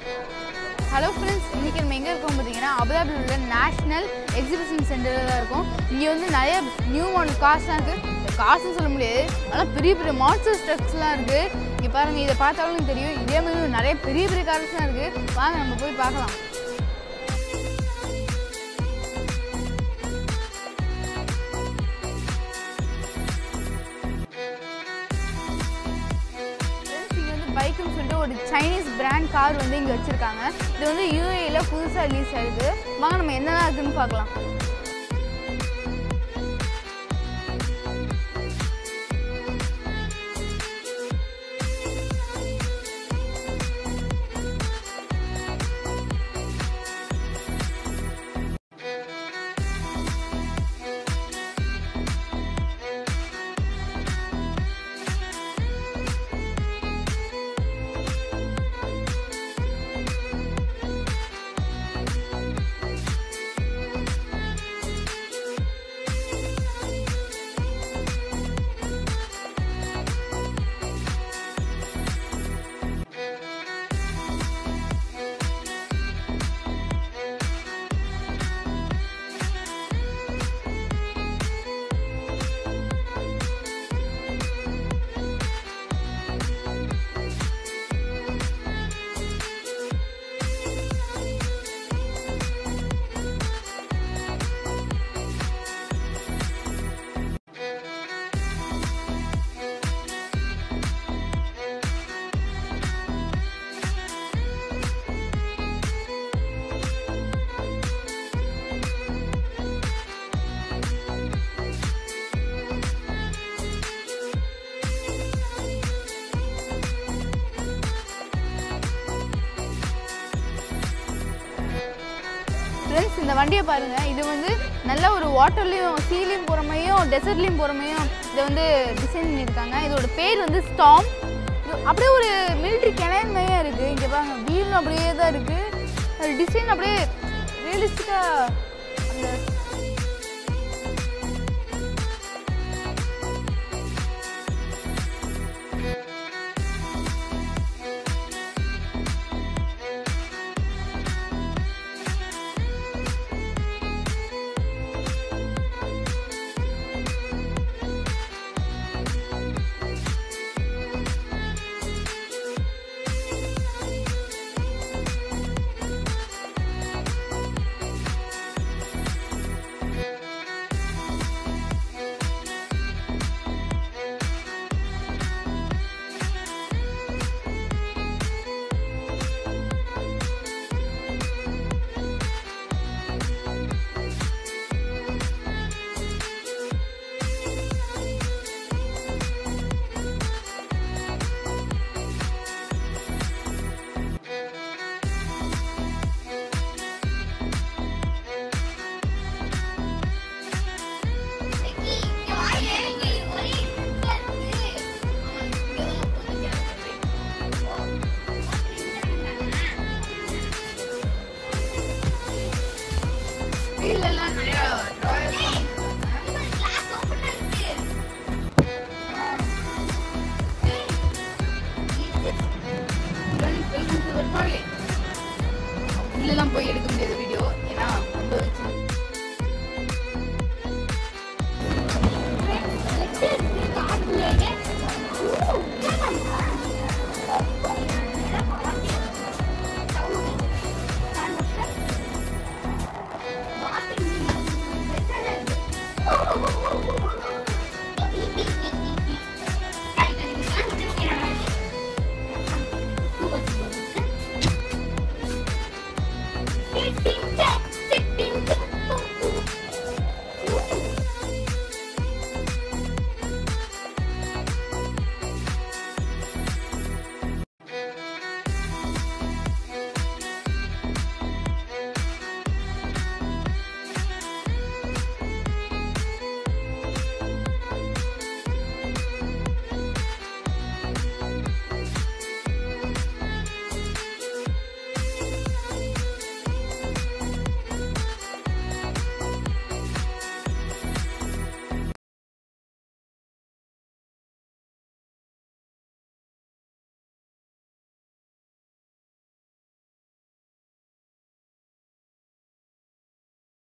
hello friends இன்றைக்கி நம்ம எங்கே இருக்கோம் பார்த்தீங்கன்னா அபுதாபியில் உள்ள நேஷ்னல் எக்ஸிபிஷன் சென்டரில் தான் இருக்கும் இங்கே வந்து நிறைய நியூ மாடல் கார்ஸ்லாம் இருக்குது காசுன்னு சொல்ல முடியாது ஆனால் பெரிய பெரிய மான்ஸ்டர் ட்ரக்ஸ்லாம் இருக்குது இங்கே பாருங்கள் இதை பார்த்தாலும் தெரியும் இதே மாதிரி நிறைய பெரிய பெரிய கார்ஸ்லாம் இருக்குது வாங்க நம்ம போய் பார்க்கலாம் Friends, இங்க வந்து பைக்குன்னு சொல்லிட்டு ஒரு சைனீஸ் பிராண்ட் கார் வந்து இங்கே வச்சுருக்காங்க இது வந்து யூஏயில் புதுசாக ரிலீஸ் ஆயிருக்கு வாங்க நம்ம என்னதான் இருக்குன்னு பார்க்கலாம் ஃப்ரெண்ட்ஸ் இந்த வண்டியை பாருங்கள் இது வந்து நல்ல ஒரு வாட்டர்லேயும் சீலையும் போகிற மாதிரியும் டெசர்ட்லேயும் போகிற மாதிரியும் இதை வந்து டிசைன் பண்ணியிருக்காங்க இதோட பேர் வந்து ஸ்டாம் அப்படியே ஒரு மிலிட்ரி கிணறு மாதிரியே இருக்குது இங்கே பாருங்க வீலும் அப்படியே தான் இருக்குது அது டிசைன் அப்படியே ரியலிஸ்டிக்காக அந்த உள்ளெல்லாம் போய் எடுக்க முடியாது வீடியோ